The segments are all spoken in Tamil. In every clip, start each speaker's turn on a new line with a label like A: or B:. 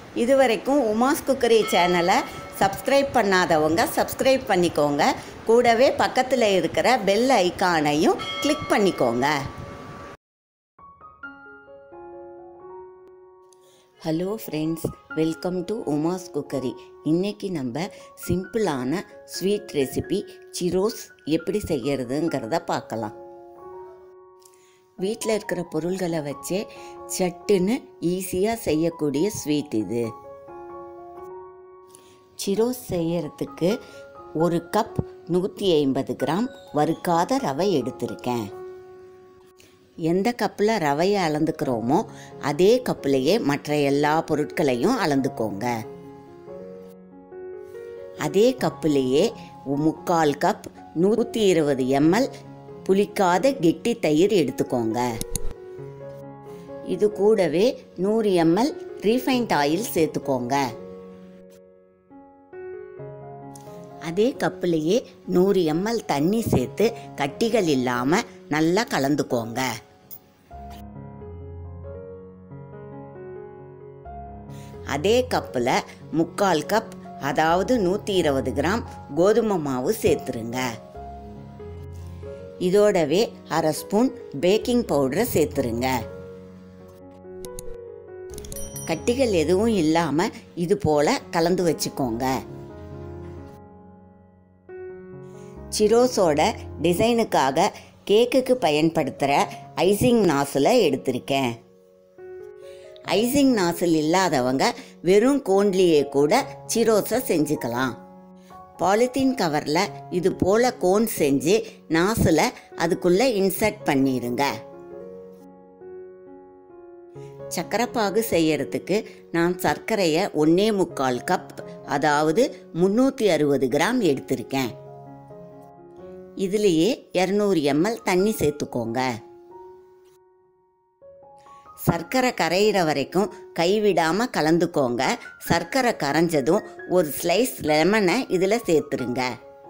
A: இதுவரைக்கும் உமாஸ் குக்கரி சேனலை சப்ஸ்கிரைப் பண்ணாதவங்க சப்ஸ்கிரைப் பண்ணிக்கோங்க கூடவே பக்கத்தில் இருக்கிற பெல் ஐகானையும் கிளிக் பண்ணிக்கோங்க hello friends welcome to Uma's cookery இன்றைக்கி நம்ம சிம்பிளான ஸ்வீட் ரெசிபி சிரோஸ் எப்படி செய்யறதுங்கிறத பார்க்கலாம் வீட்டில் இருக்கிற பொருள்களை வச்சே சட்டுன்னு ஈஸியாக செய்யக்கூடிய ஸ்வீட் இது சிரோஸ் செய்யறதுக்கு ஒரு கப் நூற்றி ஐம்பது கிராம் வறுக்காத ரவை எடுத்திருக்கேன் எந்த கப்பில் ரவையை அளந்துக்கிறோமோ அதே கப்பிலேயே மற்ற எல்லா பொருட்களையும் அளந்துக்கோங்க அதே கப்பிலேயே முக்கால் கப் நூற்றி இருபது எம்எல் புளிக்காத கெட்டி தயிர் எடுத்துக்கோங்க இது கூடவே நூறு எம்எல் ரீஃபைண்ட் ஆயில் சேர்த்துக்கோங்க அதே கப்புலேயே நூறு எம்எல் தண்ணி சேர்த்து கட்டிகள் இல்லாமல் நல்லா கலந்துக்கோங்க அதே கப்பில் முக்கால் கப் அதாவது நூற்றி இருபது கிராம் கோதுமை மாவு சேர்த்துருங்க இதோடவே அரை ஸ்பூன் பேக்கிங் பவுடரை சேர்த்துருங்க கட்டிகள் எதுவும் இல்லாமல் இது போல் கலந்து வச்சுக்கோங்க சிரோஸோட டிசைனுக்காக கேக்குக்கு பயன்படுத்துகிற ஐசிங் நாசில் எடுத்திருக்கேன் ஐசிங் நாசில் இல்லாதவங்க வெறும் கோன்லேயே கூட சிரோஸை செஞ்சுக்கலாம் பாலித்தீன் கவரில் இது போல் கோன் செஞ்சு நாசில் அதுக்குள்ளே இன்சர்ட் பண்ணிடுங்க சக்கரைப்பாகு செய்யறதுக்கு நான் சர்க்கரையை ஒன்னே முக்கால் கப் அதாவது முந்நூற்றி அறுபது கிராம் எடுத்திருக்கேன் இதுலேயே இரநூறு எம்எல் தண்ணி சேர்த்துக்கோங்க சர்க்கரை கரையிற வரைக்கும் கைவிடாமல் கலந்துக்கோங்க சர்க்கரை கரைஞ்சதும் ஒரு ஸ்லைஸ் லெமனை இதில் சேர்த்துருங்க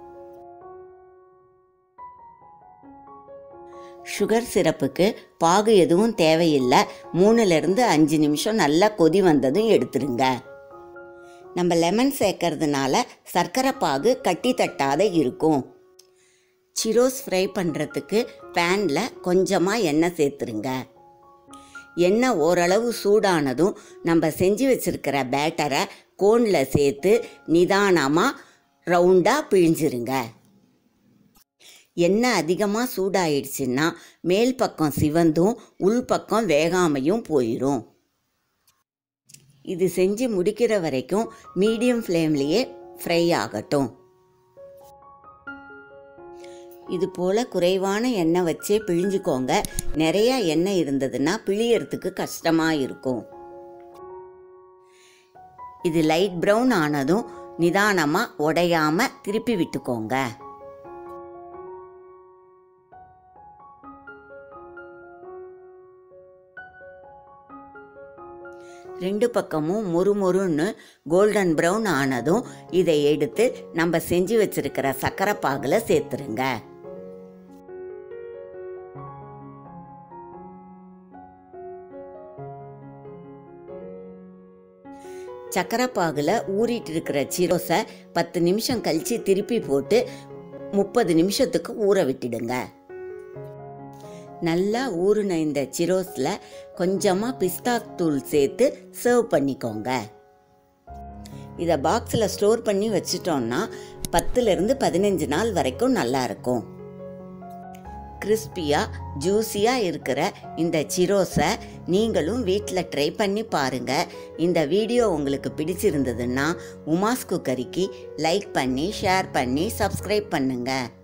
A: சுகர் சிரப்புக்கு பாகு எதுவும் தேவையில்லை மூணுலேருந்து அஞ்சு நிமிஷம் நல்லா கொதி வந்ததும் எடுத்துருங்க நம்ம லெமன் சேர்க்கறதுனால சர்க்கரை பாகு கட்டி தட்டாத இருக்கும் சிரோஸ் ஃப்ரை பண்ணுறதுக்கு பேனில் கொஞ்சமாக எண்ணெய் சேர்த்துருங்க எண்ணெய் ஓரளவு சூடானதும் நம்ம செஞ்சு வச்சுருக்கிற பேட்டரை கோனில் சேர்த்து நிதானமாக ரவுண்டாக பிழிஞ்சிருங்க எண்ணெய் அதிகமாக சூடாயிடுச்சுன்னா மேல் பக்கம் சிவந்தும் உள் பக்கம் வேகாமையும் போயிடும் இது செஞ்சு முடிக்கிற வரைக்கும் மீடியம் ஃப்ளேம்லேயே ஃப்ரை ஆகட்டும் இது போல் குறைவான எண்ணெய் வச்சே பிழிஞ்சுக்கோங்க நிறையா எண்ணெய் இருந்ததுன்னா பிழியறதுக்கு கஷ்டமாக இருக்கும் இது லைட் ப்ரௌன் ஆனதும் நிதானமாக உடையாம திருப்பி விட்டுக்கோங்க ரெண்டு பக்கமும் முறுமுறுன்னு கோல்டன் ப்ரௌன் ஆனதும் இதை எடுத்து நம்ம செஞ்சு வச்சிருக்கிற சக்கரை பாகில் சேர்த்துருங்க சக்கரை பாகில் ஊறிட்டு இருக்கிற சிரோஸை பத்து நிமிஷம் கழித்து திருப்பி போட்டு முப்பது நிமிஷத்துக்கு ஊற விட்டுடுங்க நல்லா ஊறின இந்த சிரோஸில் கொஞ்சமாக பிஸ்தா தூள் சேர்த்து சர்வ் பண்ணிக்கோங்க இதை பாக்ஸில் ஸ்டோர் பண்ணி வச்சிட்டோம்னா பத்துலேருந்து பதினஞ்சு நாள் வரைக்கும் நல்லா இருக்கும் கிறிஸ்பியாக ஜூஸியாக இருக்கிற இந்த சிரோஸை நீங்களும் வீட்டில் ட்ரை பண்ணி பாருங்கள் இந்த வீடியோ உங்களுக்கு பிடிச்சிருந்ததுன்னா உமாஸ் குக்கரிக்கு லைக் பண்ணி ஷேர் பண்ணி சப்ஸ்கிரைப் பண்ணுங்கள்